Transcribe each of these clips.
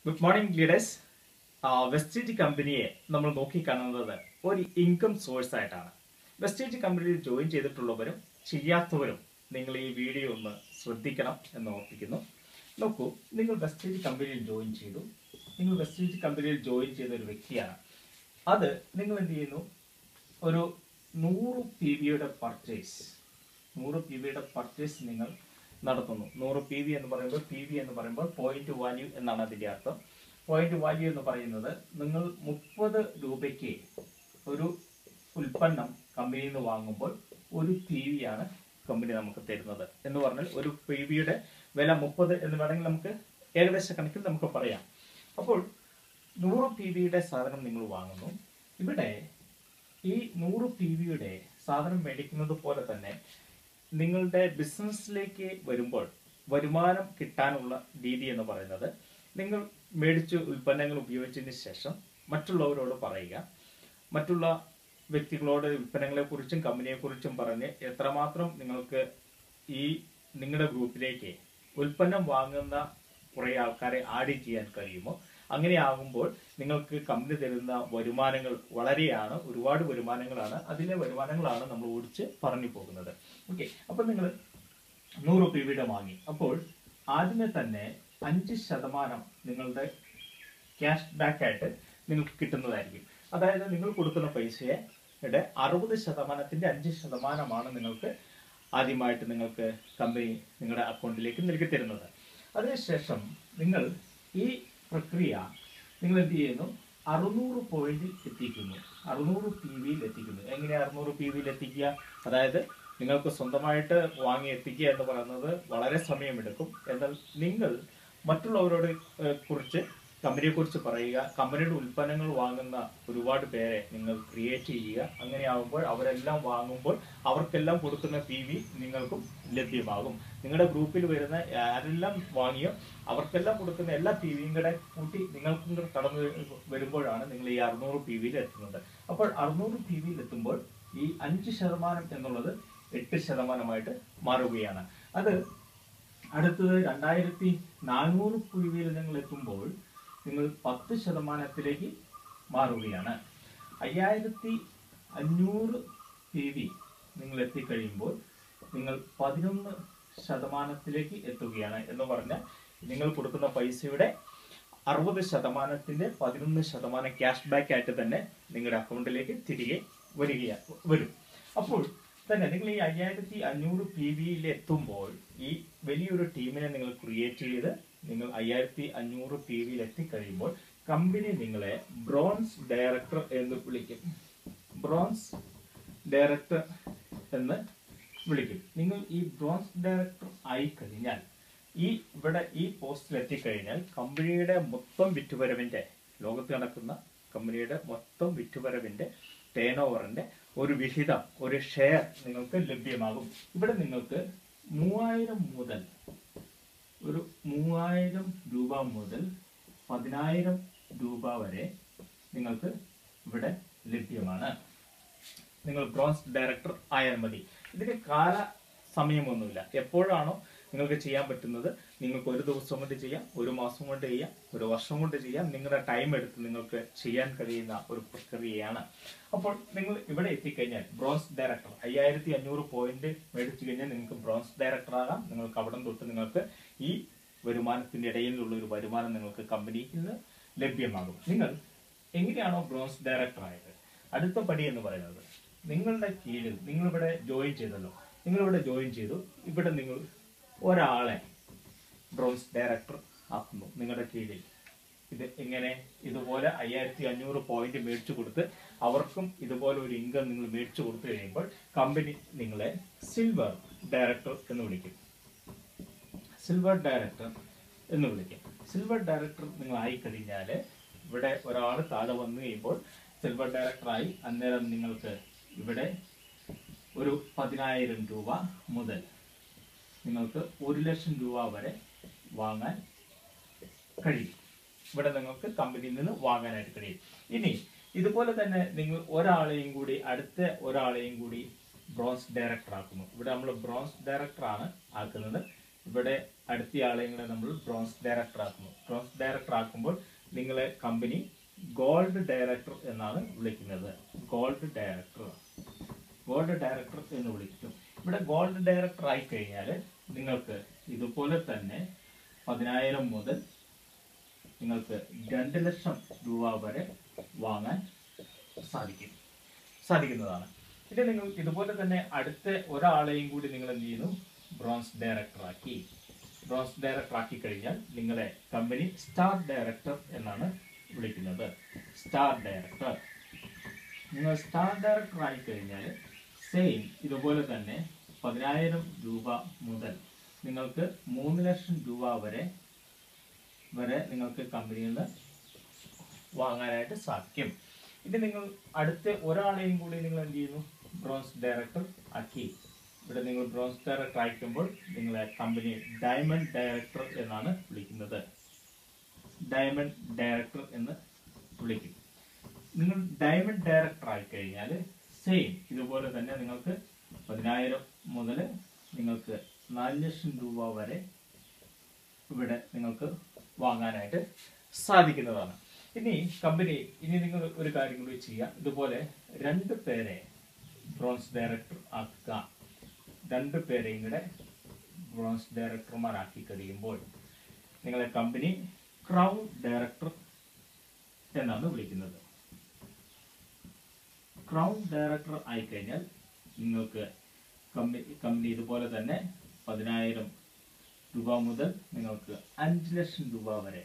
good morning leaders vestige കമ്പനിയെ നമ്മൾ നോക്കിക്കാണുന്നത് ഒരു ഇൻകം സോഴ്സ് ആയിട്ടാണ് വെസ്റ്റേജ് കമ്പനിയിൽ ജോയിൻ ചെയ്തിട്ടുള്ളവരും ചെയ്യാത്തവരും നിങ്ങൾ ഈ വീഡിയോ ഒന്ന് ശ്രദ്ധിക്കണം എന്ന് ഓർപ്പിക്കുന്നു നോക്കൂ നിങ്ങൾ വെസ്റ്റേജ് കമ്പനിയിൽ ജോയിൻ ചെയ്തു നിങ്ങൾ വെസ്റ്റേജ് കമ്പനിയിൽ ജോയിൻ ചെയ്ത ഒരു വ്യക്തിയാണ് അത് നിങ്ങൾ എന്ത് ചെയ്യുന്നു ഒരു നൂറ് പി വിയുടെ പർച്ചേസ് നൂറ് പി വിയുടെ പർച്ചേസ് നിങ്ങൾ നടത്തുന്നു നൂറ് പി വി എന്ന് പറയുമ്പോൾ പി വി എന്ന് പറയുമ്പോൾ പോയിന്റ് വാല്യൂ എന്നാണ് അതിന്റെ അർത്ഥം പോയിന്റ് വാല്യൂ എന്ന് പറയുന്നത് നിങ്ങൾ മുപ്പത് രൂപയ്ക്ക് ഒരു ഉൽപ്പന്നം കമ്പനിയിൽ നിന്ന് വാങ്ങുമ്പോൾ ഒരു പി വി ആണ് കമ്പനി നമുക്ക് തരുന്നത് എന്ന് പറഞ്ഞാൽ ഒരു പി വിയുടെ വില മുപ്പത് എന്ന് വേണമെങ്കിൽ നമുക്ക് ഏകദേശ കണക്കിൽ നമുക്ക് പറയാം അപ്പോൾ നൂറ് പി വിയുടെ സാധനം നിങ്ങൾ വാങ്ങുന്നു ഇവിടെ ഈ നൂറ് പി വിയുടെ സാധനം മേടിക്കുന്നത് പോലെ തന്നെ നിങ്ങളുടെ ബിസിനസ്സിലേക്ക് വരുമ്പോൾ വരുമാനം കിട്ടാനുള്ള രീതി എന്ന് പറയുന്നത് നിങ്ങൾ മേടിച്ച് ഉൽപ്പന്നങ്ങൾ ഉപയോഗിച്ചതിന് ശേഷം മറ്റുള്ളവരോട് പറയുക മറ്റുള്ള വ്യക്തികളോട് ഉൽപ്പന്നങ്ങളെ കുറിച്ചും കമ്പനിയെ കുറിച്ചും പറഞ്ഞ് എത്രമാത്രം നിങ്ങൾക്ക് ഈ നിങ്ങളുടെ ഗ്രൂപ്പിലേക്ക് ഉൽപ്പന്നം വാങ്ങുന്ന കുറെ ആൾക്കാരെ ആഡ് ചെയ്യാൻ കഴിയുമോ അങ്ങനെ ആകുമ്പോൾ നിങ്ങൾക്ക് കമ്പനി തരുന്ന വരുമാനങ്ങൾ വളരെയാണ് ഒരുപാട് വരുമാനങ്ങളാണ് അതിലെ വരുമാനങ്ങളാണ് നമ്മൾ ഓടിച്ച് പറഞ്ഞു പോകുന്നത് ഓക്കെ അപ്പൊ നിങ്ങൾ നൂറ് പി വിയുടെ വാങ്ങി അപ്പോൾ ആദ്യമേ തന്നെ അഞ്ച് ശതമാനം നിങ്ങളുടെ ക്യാഷ് ബാക്ക് ആയിട്ട് നിങ്ങൾക്ക് കിട്ടുന്നതായിരിക്കും അതായത് നിങ്ങൾ കൊടുക്കുന്ന പൈസയുടെ അറുപത് ശതമാനത്തിന്റെ അഞ്ച് ശതമാനമാണ് നിങ്ങൾക്ക് ആദ്യമായിട്ട് നിങ്ങൾക്ക് കമ്പനി നിങ്ങളുടെ അക്കൗണ്ടിലേക്ക് നൽകി തരുന്നത് അതിനുശേഷം നിങ്ങൾ ഈ പ്രക്രിയ നിങ്ങൾ എന്ത് ചെയ്യുന്നു അറുന്നൂറ് പോയിന്റിൽ എത്തിക്കുന്നു അറുന്നൂറ് പി വിയിൽ എത്തിക്കുന്നു എങ്ങനെ അറുന്നൂറ് പി വിയിൽ എത്തിക്കുക അതായത് നിങ്ങൾക്ക് സ്വന്തമായിട്ട് വാങ്ങി എത്തിക്കുക എന്ന് പറയുന്നത് വളരെ സമയമെടുക്കും എന്നാൽ നിങ്ങൾ മറ്റുള്ളവരോട് ഏഹ്, കുറിച്ച് കമ്പനിയെ കുറിച്ച് പറയുക കമ്പനിയുടെ ഉൽപ്പന്നങ്ങൾ വാങ്ങുന്ന ഒരുപാട് പേരെ നിങ്ങൾ ക്രിയേറ്റ് ചെയ്യുക അങ്ങനെ ആകുമ്പോൾ അവരെല്ലാം വാങ്ങുമ്പോൾ അവർക്കെല്ലാം കൊടുക്കുന്ന പി വി നിങ്ങൾക്കും ലഭ്യമാകും നിങ്ങളുടെ ഗ്രൂപ്പിൽ വരുന്ന ആരെല്ലാം വാങ്ങിയോ അവർക്കെല്ലാം കൊടുക്കുന്ന എല്ലാ പി വിയും കൂടെ കൂട്ടി നിങ്ങൾക്കും കൂടെ കടന്നു വരു- വരുമ്പോഴാണ് നിങ്ങൾ ഈ അറുന്നൂറ് പി വിയിൽ എത്തുന്നത് അപ്പോൾ അറുന്നൂറ് പി വിയിൽ എത്തുമ്പോൾ ഈ അഞ്ച് ശതമാനം എന്നുള്ളത് എട്ട് ശതമാനമായിട്ട് മാറുകയാണ് അത് അടുത്തത് രണ്ടായിരത്തി നാനൂറ് പി വിയിൽ നിങ്ങൾ എത്തുമ്പോൾ നിങ്ങൾ പത്ത് ശതമാനത്തിലേക്ക് മാറുകയാണ് അയ്യായിരത്തി അഞ്ഞൂറ് പി വി നിങ്ങൾ എത്തിക്കഴിയുമ്പോൾ നിങ്ങൾ പതിനൊന്ന് ശതമാനത്തിലേക്ക് എത്തുകയാണ് എന്ന് പറഞ്ഞാൽ നിങ്ങൾ കൊടുക്കുന്ന പൈസയുടെ അറുപത് ശതമാനത്തിന്റെ പതിനൊന്ന് ശതമാനം ക്യാഷ് ബാക്ക് ആയിട്ട് തന്നെ നിങ്ങളുടെ അക്കൗണ്ടിലേക്ക് തിരികെ വരികയാണ് വരും അപ്പോൾ തന്നെ നിങ്ങൾ ഈ അയ്യായിരത്തി അഞ്ഞൂറ് പി വിയിൽ എത്തുമ്പോൾ ഈ വലിയൊരു ടീമിനെ നിങ്ങൾ ക്രിയേറ്റ് ചെയ്ത് നിങ്ങൾ അയ്യായിരത്തി അഞ്ഞൂറ് പി വിയിൽ എത്തിക്കഴിയുമ്പോൾ കമ്പനി നിങ്ങളെ ബ്രോൺസ് ഡയറക്ടർ എന്ന് വിളിക്കും ബ്രോൺസ് ഡയറക്ടർ എന്ന് വിളിക്കും നിങ്ങൾ ഈ ബ്രോൺസ് ഡയറക്ടർ ആയി കഴിഞ്ഞാൽ ഈ ഇവിടെ ഈ പോസ്റ്റിൽ എത്തിക്കഴിഞ്ഞാൽ കമ്പനിയുടെ മൊത്തം വിറ്റുവരവിന്റെ ലോകത്ത് നടക്കുന്ന കമ്പനിയുടെ മൊത്തം വിറ്റുവരവിന്റെ ടേൺ ഓവറിന്റെ ഒരു വിഹിതം ഒരു ഷെയർ നിങ്ങൾക്ക് ലഭ്യമാകും ഇവിടെ നിങ്ങൾക്ക് മൂവായിരം മുതൽ ഒരു മൂവായിരം രൂപ മുതൽ പതിനായിരം രൂപ വരെ നിങ്ങൾക്ക് ഇവിടെ ലഭ്യമാണ് നിങ്ങൾ ബ്രോൺസ് ഡയറക്ടർ ആയാൽ മതി ഇതിന് കാല സമയമൊന്നുമില്ല എപ്പോഴാണോ നിങ്ങൾക്ക് ചെയ്യാൻ പറ്റുന്നത് നിങ്ങൾക്ക് ഒരു ദിവസം കൊണ്ട് ചെയ്യാം ഒരു മാസം കൊണ്ട് ചെയ്യാം ഒരു വർഷം കൊണ്ട് ചെയ്യാം നിങ്ങളുടെ ടൈം എടുത്ത് നിങ്ങൾക്ക് ചെയ്യാൻ കഴിയുന്ന ഒരു പ്രക്രിയയാണ് അപ്പോൾ നിങ്ങൾ ഇവിടെ എത്തിക്കഴിഞ്ഞാൽ ബ്രോൺസ് ഡയറക്ടർ അയ്യായിരത്തി അഞ്ഞൂറ് പോയിന്റ് മേടിച്ചു കഴിഞ്ഞാൽ നിങ്ങൾക്ക് ബ്രോൺസ് ഡയറക്ടർ ആകാം നിങ്ങൾക്ക് അവിടെ തൊട്ട് നിങ്ങൾക്ക് ഈ വരുമാനത്തിന്റെ ഇടയിലുള്ള ഒരു വരുമാനം നിങ്ങൾക്ക് കമ്പനിയിൽ നിന്ന് ലഭ്യമാകും നിങ്ങൾ എങ്ങനെയാണോ ബ്രോൺസ് ഡയറക്ടർ ആയത് അടുത്ത പടി എന്ന് പറയുന്നത് നിങ്ങളുടെ കീഴിൽ നിങ്ങളിവിടെ ജോയിൻ ചെയ്തല്ലോ നിങ്ങളിവിടെ ജോയിൻ ചെയ്തു ഇവിടെ നിങ്ങൾ ഒരാളെ ബ്രോൺസ് ഡയറക്ടർ ആക്കുന്നു നിങ്ങളുടെ കീഴിൽ ഇത് എങ്ങനെ ഇതുപോലെ അയ്യായിരത്തി അഞ്ഞൂറ് പോയിന്റ് മേടിച്ചു കൊടുത്ത് അവർക്കും ഇതുപോലെ ഒരു ഇൻകം നിങ്ങൾ മേടിച്ചു കൊടുത്തു കഴിയുമ്പോൾ കമ്പനി നിങ്ങളെ സിൽവർ ഡയറക്ടർ എന്ന് വിളിക്കും സിൽവർ ഡയറക്ടർ എന്ന് വിളിക്കും സിൽവർ ഡയറക്ടർ നിങ്ങൾ ആയി കഴിഞ്ഞാൽ ഇവിടെ ഒരാൾ താഴെ വന്നു കഴിയുമ്പോൾ സിൽവർ ഡയറക്ടറായി അന്നേരം നിങ്ങൾക്ക് ഇവിടെ ഒരു പതിനായിരം രൂപ മുതൽ നിങ്ങൾക്ക് ഒരു ലക്ഷം രൂപ വരെ വാങ്ങാൻ കഴിയും ഇവിടെ നിങ്ങൾക്ക് കമ്പനിയിൽ നിന്ന് വാങ്ങാനായിട്ട് കഴിയും ഇനി ഇതുപോലെ തന്നെ നിങ്ങൾ ഒരാളെയും കൂടി അടുത്ത ഒരാളെയും കൂടി ബ്രോൺസ് ഡയറക്ടർ ആക്കുന്നു ഇവിടെ നമ്മൾ ബ്രോൺസ് ഡയറക്ടർ ആണ് ആക്കുന്നത് ഇവിടെ അടുത്ത ആളെയും കൂടെ നമ്മൾ ബ്രോൺസ് ഡയറക്ടർ ആക്കുന്നു ബ്രോൺസ് ഡയറക്ടർ ഡയറക്ടർ ആക്കുമ്പോൾ നിങ്ങളെ കമ്പനി ഗോൾഡ് ഡയറക്ടർ എന്നാണ് വിളിക്കുന്നത് ഗോൾഡ് ഡയറക്ടർ ഗോൾഡ് ഡയറക്ടർ എന്ന് വിളിക്കും ഇവിടെ ഗോൾഡ് ഡയറക്ടർ ആയി കഴിഞ്ഞാൽ നിങ്ങൾക്ക് ഇതുപോലെ തന്നെ പതിനായിരം മുതൽ നിങ്ങൾക്ക് രണ്ട് ലക്ഷം രൂപ വരെ വാങ്ങാൻ സാധിക്കും സാധിക്കുന്നതാണ് ഇനി നിങ്ങൾ ഇതുപോലെ തന്നെ അടുത്ത ഒരാളെയും കൂടി നിങ്ങൾ എന്ത് ചെയ്യുന്നു ബ്രോൺസ് ഡയറക്ടർ ആക്കി ബ്രോൺസ് ഡയറക്ടർ ആക്കി കഴിഞ്ഞാൽ നിങ്ങളെ കമ്പനി സ്റ്റാർ ഡയറക്ടർ എന്നാണ് വിളിക്കുന്നത് സ്റ്റാർ ഡയറക്ടർ നിങ്ങൾ സ്റ്റാർ ഡയറക്ടർ ആയി കഴിഞ്ഞാൽ സെയിം ഇതുപോലെ തന്നെ പതിനായിരം രൂപ മുതൽ നിങ്ങൾക്ക് മൂന്ന് ലക്ഷം രൂപ വരെ വരെ നിങ്ങൾക്ക് കമ്പനിയിൽ നിന്ന് വാങ്ങാനായിട്ട് സാധിക്കും ഇത് നിങ്ങൾ അടുത്ത ഒരാളെയും കൂടി നിങ്ങൾ എന്ത് ചെയ്യുന്നു ബ്രോൺസ് ഡയറക്ടർ ആക്കി ഇവിടെ നിങ്ങൾ ബ്രോൺസ് ഡയറക്ടർ അയക്കുമ്പോൾ നിങ്ങളെ കമ്പനി ഡയമണ്ട് ഡയറക്ടർ എന്നാണ് വിളിക്കുന്നത് ഡയമണ്ട് ഡയറക്ടർ എന്ന് വിളിക്കും നിങ്ങൾ ഡയമണ്ട് ഡയറക്ടർ ആയി കഴിഞ്ഞാൽ സെയിം ഇതുപോലെ തന്നെ നിങ്ങൾക്ക് പതിനായിരം മുതൽ നിങ്ങൾക്ക് നാല് ലക്ഷം രൂപ വരെ ഇവിടെ നിങ്ങൾക്ക് വാങ്ങാനായിട്ട് സാധിക്കുന്നതാണ് ഇനി കമ്പനി ഇനി നിങ്ങൾ ഒരു കാര്യം കൂടി ചെയ്യാം ഇതുപോലെ രണ്ട് പേരെ ബ്രോൺസ് ഡയറക്ടർ ആക്കുക രണ്ട് പേരെയും കൂടെ ബ്രോൺസ് ഡയറക്ടർമാരാക്കി കഴിയുമ്പോൾ നിങ്ങളെ കമ്പനി ക്രൗൺ ഡയറക്ടർ എന്നാണ് വിളിക്കുന്നത് ക്രൗൺ ഡയറക്ടർ ആയിക്കഴിഞ്ഞാൽ നിങ്ങൾക്ക് കമ്പനി കമ്പനി ഇതുപോലെ തന്നെ പതിനായിരം രൂപ മുതൽ നിങ്ങൾക്ക് അഞ്ച് ലക്ഷം രൂപ വരെ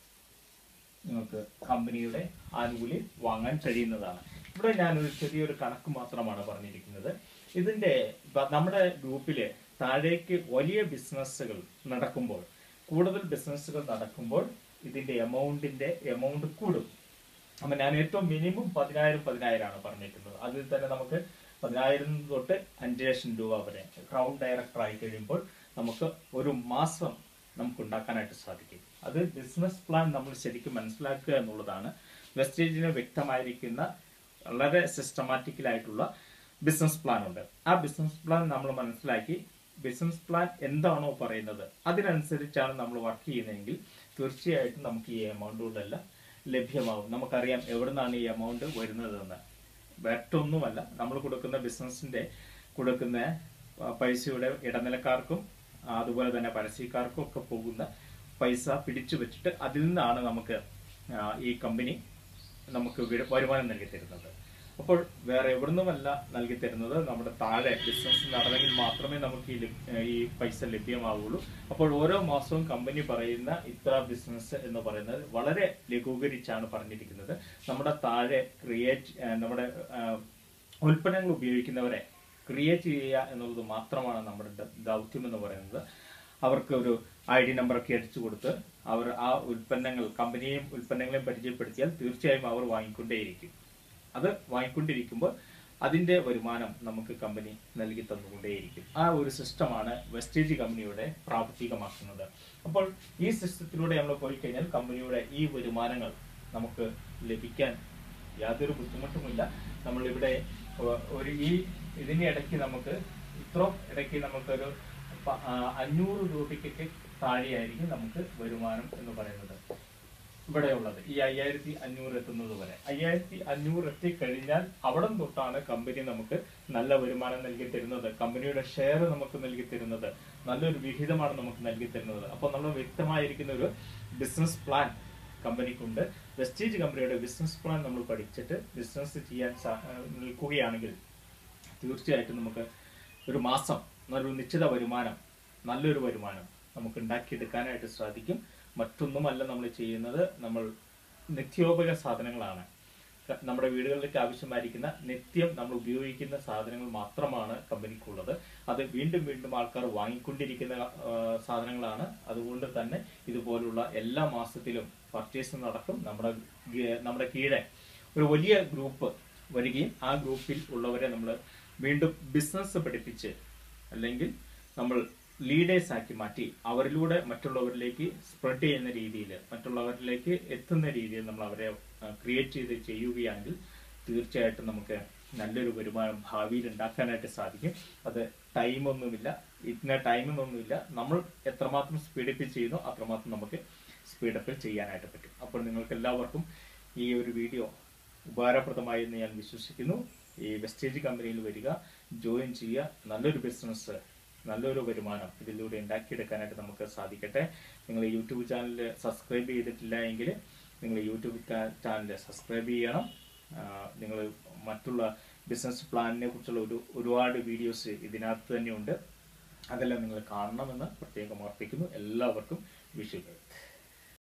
നിങ്ങൾക്ക് കമ്പനിയുടെ ആനുകൂല്യം വാങ്ങാൻ കഴിയുന്നതാണ് ഇവിടെ ഞാനൊരു ചെറിയൊരു കണക്ക് മാത്രമാണ് പറഞ്ഞിരിക്കുന്നത് ഇതിന്റെ ബ- നമ്മുടെ ഗ്രൂപ്പില് താഴേക്ക് വലിയ ബിസിനസ്സുകൾ നടക്കുമ്പോൾ കൂടുതൽ ബിസിനസ്സുകൾ നടക്കുമ്പോൾ ഇതിന്റെ എമൗണ്ടിന്റെ എമൗണ്ട് കൂടും അപ്പൊ ഞാൻ ഏറ്റവും മിനിമം പതിനായിരം പതിനായിരമാണ് പറഞ്ഞിരിക്കുന്നത് അതിൽ തന്നെ നമുക്ക് പതിനായിരം തൊട്ട് അഞ്ച് ലക്ഷം രൂപ വരെ ക്രൗൺ ഡയറക്ടർ ആയി കഴിയുമ്പോൾ നമുക്ക് ഒരു മാസം നമുക്ക് ഉണ്ടാക്കാനായിട്ട് സാധിക്കും അത് ബിസിനസ് പ്ലാൻ നമ്മൾ ശരിക്കും മനസ്സിലാക്കുക എന്നുള്ളതാണ് വെസ്റ്റേജിന് വ്യക്തമായിരിക്കുന്ന വളരെ സിസ്റ്റമാറ്റിക്കലായിട്ടുള്ള ബിസിനസ് പ്ലാൻ ഉണ്ട് ആ ബിസിനസ് പ്ലാൻ നമ്മൾ മനസ്സിലാക്കി ബിസിനസ് പ്ലാൻ എന്താണോ പറയുന്നത് അതിനനുസരിച്ചാണ് നമ്മൾ വർക്ക് ചെയ്യുന്നതെങ്കിൽ തീർച്ചയായിട്ടും നമുക്ക് ഈ എമൗണ്ടുകളെല്ലാം ലഭ്യമാവും നമുക്കറിയാം എവിടെ നിന്നാണ് ഈ എമൗണ്ട് വരുന്നതെന്ന് മറ്റൊന്നുമല്ല നമ്മൾ കൊടുക്കുന്ന ബിസിനസിന്റെ കൊടുക്കുന്ന ആ, പൈസയുടെ ഇടനിലക്കാർക്കും ആ, അതുപോലെ തന്നെ പരസ്യക്കാർക്കും ഒക്കെ പോകുന്ന പൈസ പിടിച്ചു വെച്ചിട്ട് അതിൽ നിന്നാണ് നമുക്ക് ആ, ഈ കമ്പനി നമുക്ക് വി- വരുമാനം നൽകി തരുന്നത് അപ്പോൾ വേറെ എവിടുന്നുമല്ല നൽകി തരുന്നത് നമ്മുടെ താഴെ ബിസിനസ് നടന്നെങ്കിൽ മാത്രമേ നമുക്ക് ഈ ലഭ്യ- ഈ പൈസ ലഭ്യമാവുള്ളൂ അപ്പോൾ ഓരോ മാസവും കമ്പനി പറയുന്ന ഇത്ര ബിസിനസ് എന്ന് പറയുന്നത് വളരെ ലഘൂകരിച്ചാണ് പറഞ്ഞിരിക്കുന്നത് നമ്മുടെ താഴെ ക്രിയേറ്റ് നമ്മുടെ ആ, ഉൽപ്പന്നങ്ങൾ ഉപയോഗിക്കുന്നവരെ ക്രിയേറ്റ് ചെയ്യുക എന്നുള്ളത് മാത്രമാണ് നമ്മുടെ ദ- ദൗത്യം എന്ന് പറയുന്നത് അവർക്ക് ഒരു ഐ ഡി നമ്പറൊക്കെ അടിച്ചു കൊടുത്ത് അവർ ആ ഉൽപ്പന്നങ്ങൾ കമ്പനിയെയും ഉൽപ്പന്നങ്ങളെയും പരിചയപ്പെടുത്തിയാൽ തീർച്ചയായും അവർ വാങ്ങിക്കൊണ്ടേയിരിക്കും അത് വാങ്ങിക്കൊണ്ടിരിക്കുമ്പോൾ അതിന്റെ വരുമാനം നമുക്ക് കമ്പനി നൽകി തന്നുകൊണ്ടേയിരിക്കും ആ ഒരു സിസ്റ്റമാണ് വെസ്റ്റേജ് കമ്പനിയുടെ പ്രാവർത്തികമാക്കുന്നത് അപ്പോൾ ഈ സിസ്റ്റത്തിലൂടെ നമ്മൾ പോയി കഴിഞ്ഞാൽ കമ്പനിയുടെ ഈ വരുമാനങ്ങൾ നമുക്ക് ലഭിക്കാൻ യാതൊരു ബുദ്ധിമുട്ടുമില്ല നമ്മളിവിടെ ഒ- ഒരു ഈ ഇതിന്റെ ഇടയ്ക്ക് നമുക്ക് ഇത്രയും ഇടയ്ക്ക് നമുക്കൊരു പ- ആ, അഞ്ഞൂറ് രൂപയ്ക്കൊക്കെ താഴെയായിരിക്കും നമുക്ക് വരുമാനം എന്ന് പറയുന്നത് ഇവിടെയുള്ളത് ഈ അയ്യായിരത്തി അഞ്ഞൂറ് എത്തുന്നത് വരെ അയ്യായിരത്തി അഞ്ഞൂറ് എത്തിക്കഴിഞ്ഞാൽ അവിടെ തൊട്ടാണ് കമ്പനി നമുക്ക് നല്ല വരുമാനം നൽകി തരുന്നത് കമ്പനിയുടെ ഷെയർ നമുക്ക് നൽകി തരുന്നത് നല്ലൊരു വിഹിതമാണ് നമുക്ക് നൽകി തരുന്നത് അപ്പോൾ നമ്മൾ വ്യക്തമായിരിക്കുന്ന ഒരു ബിസിനസ് പ്ലാൻ കമ്പനിക്കുണ്ട് വെസ്റ്റേജ് കമ്പനിയുടെ ബിസിനസ് പ്ലാൻ നമ്മൾ പഠിച്ചിട്ട് ബിസിനസ് ചെയ്യാൻ സാ- നിൽക്കുകയാണെങ്കിൽ തീർച്ചയായിട്ടും നമുക്ക് ഒരു മാസം നല്ലൊരു നിശ്ചിത വരുമാനം നല്ലൊരു വരുമാനം നമുക്ക് ഉണ്ടാക്കിയെടുക്കാനായിട്ട് സാധിക്കും മറ്റൊന്നുമല്ല നമ്മൾ ചെയ്യുന്നത് നമ്മൾ നിത്യോപക സാധനങ്ങളാണ് ക- നമ്മുടെ വീടുകളിലേക്ക് ആവശ്യമായിരിക്കുന്ന നിത്യം നമ്മൾ ഉപയോഗിക്കുന്ന സാധനങ്ങൾ മാത്രമാണ് കമ്പനിക്കുള്ളത് അത് വീണ്ടും വീണ്ടും ആൾക്കാർ വാങ്ങിക്കൊണ്ടിരിക്കുന്ന ആ, സാധനങ്ങളാണ് അതുകൊണ്ട് തന്നെ ഇതുപോലുള്ള എല്ലാ മാസത്തിലും പർച്ചേസ് നടക്കും നമ്മുടെ ഗ- നമ്മുടെ കീഴെ ഒരു വലിയ ഗ്രൂപ്പ് വരികയും ആ ഗ്രൂപ്പിൽ ഉള്ളവരെ നമ്മൾ വീണ്ടും ബിസിനസ് പഠിപ്പിച്ച് അല്ലെങ്കിൽ നമ്മൾ ലീഡേഴ്സ് ആക്കി മാറ്റി അവരിലൂടെ മറ്റുള്ളവരിലേക്ക് സ്പ്രെഡ് ചെയ്യുന്ന രീതിയിൽ മറ്റുള്ളവരിലേക്ക് എത്തുന്ന രീതിയിൽ നമ്മൾ അവരെ ക്രിയേറ്റ് ചെയ്ത് ചെയ്യുകയാണെങ്കിൽ തീർച്ചയായിട്ടും നമുക്ക് നല്ലൊരു വരുമാനം ഭാവിയിൽ ഉണ്ടാക്കാനായിട്ട് സാധിക്കും അത് ടൈമൊന്നുമില്ല ഇന്ന ടൈമെന്നൊന്നുമില്ല നമ്മൾ എത്രമാത്രം സ്പീഡിപ്പിച്ച് ചെയ്യുന്നു അത്രമാത്രം നമുക്ക് സ്പീഡപ്പിൽ ചെയ്യാനായിട്ട് പറ്റും അപ്പോൾ നിങ്ങൾക്ക് എല്ലാവർക്കും ഈ ഒരു വീഡിയോ ഉപകാരപ്രദമായി എന്ന് ഞാൻ വിശ്വസിക്കുന്നു ഈ വെസ്റ്റേജ് കമ്പനിയിൽ വരിക ജോയിൻ ചെയ്യുക നല്ലൊരു ബിസിനസ് നല്ലൊരു വരുമാനം ഇതിലൂടെ ഉണ്ടാക്കിയെടുക്കാനായിട്ട് നമുക്ക് സാധിക്കട്ടെ നിങ്ങൾ യൂട്യൂബ് ചാനൽ സബ്സ്ക്രൈബ് ചെയ്തിട്ടില്ല എങ്കിൽ നിങ്ങൾ യൂട്യൂബ് ചാനൽ സബ്സ്ക്രൈബ് ചെയ്യണം നിങ്ങൾ മറ്റുള്ള ബിസിനസ് പ്ലാനിനെ കുറിച്ചുള്ള ഒരു ഒരുപാട് വീഡിയോസ് ഇതിനകത്ത് തന്നെയുണ്ട് അതെല്ലാം നിങ്ങൾ കാണണമെന്ന് പ്രത്യേകം ഓർപ്പിക്കുന്നു എല്ലാവർക്കും വിഷു